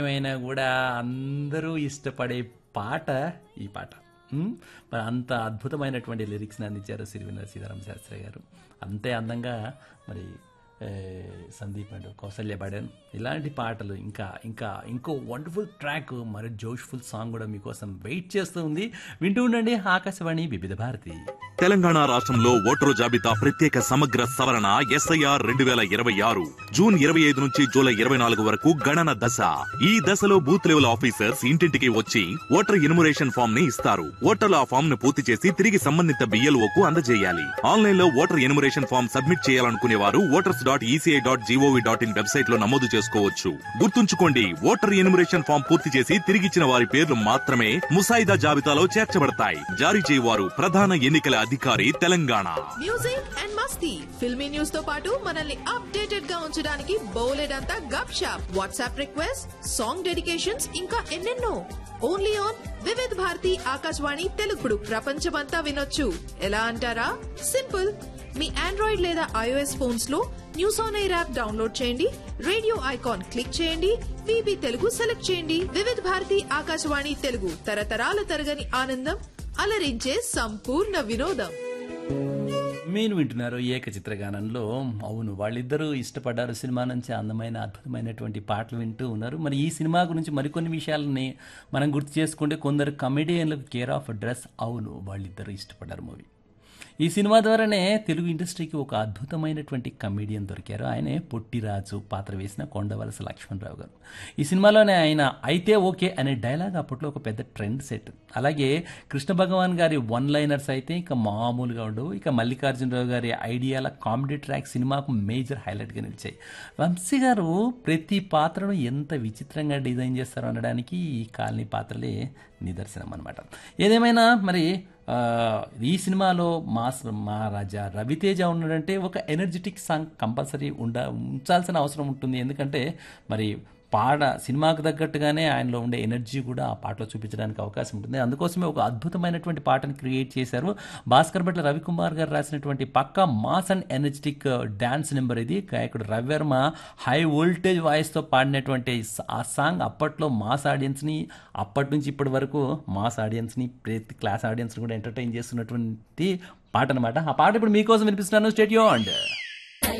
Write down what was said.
ఏమైనా కూడా అందరూ ఇష్టపడే పాట ఈ పాట ఉమ్, మరి అంత అద్భుతమైనటువంటి లిరిక్స్ని అందించారు సిరివెన్నెల సీతారామ శాస్త్రి గారు అంతే అందంగా మరి ఏ, సందీప్ అండ్ కౌసల్య బడన్ ఇలాంటి పాటలు ఇంకా ఇంకా ఇంకో వండర్ఫుల్ ట్రాక్ మరి జోష్ఫుల్ సాంగ్ కూడా మీకోసం వెయిట్ చేస్తూ ఉంది వింటూ ఉండండి ఆకాశవాణి వివిధ భారతి తెలంగాణ రాష్ట్రంలో ఓటరు జాబితా ప్రత్యేక సమగ్ర సవరణ ఎస్ఐఆర్ రెండు వేల ఇరవై ఆరు జూన్ ఇరవై ఐదు నుంచి జూలై ఇరవై నాలుగు వరకు గణన దశ ఈ దశలో బూత్ లెవెల్ ఆఫీసర్స్ ఇంటింటికి వచ్చి ఓటర్ ఇనుమరేషన్ ఫామ్ ని ఇస్తారు ఓటర్లు ఆ ఫామ్ ను పూర్తి చేసి తిరిగి సంబంధిత బిఎల్ఓ కు అందజేయాలి ఆన్లైన్ లో ఓటర్ ఎనుమరేషన్ ఫామ్ సబ్మిట్ చేయాలనుకునే వారు voters dot ECI dot GOV dot in website లో నమోదు చేసుకోవచ్చు గుర్తుంచుకోండి ఓటర్ ఎనుమరేషన్ ఫామ్ పూర్తి చేసి తిరిగిచ్చిన వారి పేర్లు మాత్రమే ముసాయిదా జాబితాలో చేర్చబడతాయి జారీ చేయవారు ప్రధాన ఎన్నికల అధికారి తెలంగాణ మ్యూజిక్ అండ్ మస్తీ ఫిల్మీ న్యూస్ తో పాటు మనల్ని అప్డేటెడ్ గా ఉంచడానికి బోలెడ్ అంతా గప్ షాప్ వాట్సాప్ రిక్వెస్ట్ సాంగ్ డెడికేషన్స్ ఇంకా ఎన్నెన్నో ఓన్లీ ఆన్ వివిధ్ భారతి ఆకాశవాణి తెలుగుడు ప్రపంచమంతా వినొచ్చు ఎలా అంటారా సింపుల్ మీ ఆండ్రాయిడ్ లేదా ఐఓఎస్ ఫోన్స్ లో news on air app download చేయండి రేడియో ఐకాన్ క్లిక్ చేయండి విబి తెలుగు సెలెక్ట్ చేయండి వివిధ్ భారతి ఆకాశవాణి తెలుగు తరతరాల తరగని ఆనందం అలరించే సంపూర్ణ వినోదం మీరు వింటున్నారు ఏక చిత్రగానంలో అవును వాళ్ళిద్దరూ ఇష్టపడ్డారు సినిమా నుంచి అందమైన అద్భుతమైనటువంటి పాటలు వింటూ ఉన్నారు మరి ఈ సినిమా గురించి మరికొన్ని విషయాలని మనం గుర్తు చేసుకుంటే కొందరు కమెడియన్లకు కేర్ ఆఫ్ డ్రెస్ అవును వాళ్ళిద్దరూ ఇష్టపడ్డారు మూవీ ఈ సినిమా ద్వారానే తెలుగు ఇండస్ట్రీకి ఒక అద్భుతమైనటువంటి కమెడియన్ దొరికారు ఆయనే పొట్టిరాజు పాత్ర వేసిన కొండవలస లక్ష్మణరావు గారు ఈ సినిమాలోనే ఆయన అయితే ఓకే అనే డైలాగ్ అప్పట్లో ఒక పెద్ద ట్రెండ్ సెట్ అలాగే కృష్ణ భగవాన్ గారి వన్ లైనర్స్ అయితే ఇక మామూలుగా ఉండవు ఇక మల్లికార్జునరావు గారి ఐడియాల కామెడీ ట్రాక్ సినిమాకు మేజర్ హైలైట్గా నిలిచాయి వంశీ గారు ప్రతి పాత్రను ఎంత విచిత్రంగా డిజైన్ చేస్తారు అనడానికి ఈ కాలనీ పాత్రలే నిదర్శనం అనమాట ఏదేమైనా మరి ఆ, ఈ సినిమాలో మాస్ మహారాజా రవితేజ ఉన్నాడంటే ఒక ఎనర్జెటిక్ సాంగ్ కంపల్సరీ ఉండ ఉంచాల్సిన అవసరం ఉంటుంది ఎందుకంటే మరి పాట సినిమాకు తగ్గట్టుగానే ఆయనలో ఉండే ఎనర్జీ కూడా ఆ పాటలో చూపించడానికి అవకాశం ఉంటుంది అందుకోసమే ఒక అద్భుతమైనటువంటి పాటను క్రియేట్ చేశారు భాస్కర్ భట్ల రవికుమార్ గారు రాసినటువంటి పక్క mass and energetic dance number ఇది గాయకుడు రవివర్మ హై వోల్టేజ్ వాయిస్తో పాడినటువంటి స- ఆ సాంగ్ అప్పట్లో మాస్ ఆడియన్స్ని అప్పటి నుంచి ఇప్పటి వరకు మాస్ ఆడియన్స్ని ప్రతి క్లాస్ ఆడియన్స్ని కూడా ఎంటర్టైన్ చేస్తున్నటువంటి పాట అనమాట ఆ పాట ఇప్పుడు మీకోసం వినిపిస్తున్నాను స్టేట్ అండ్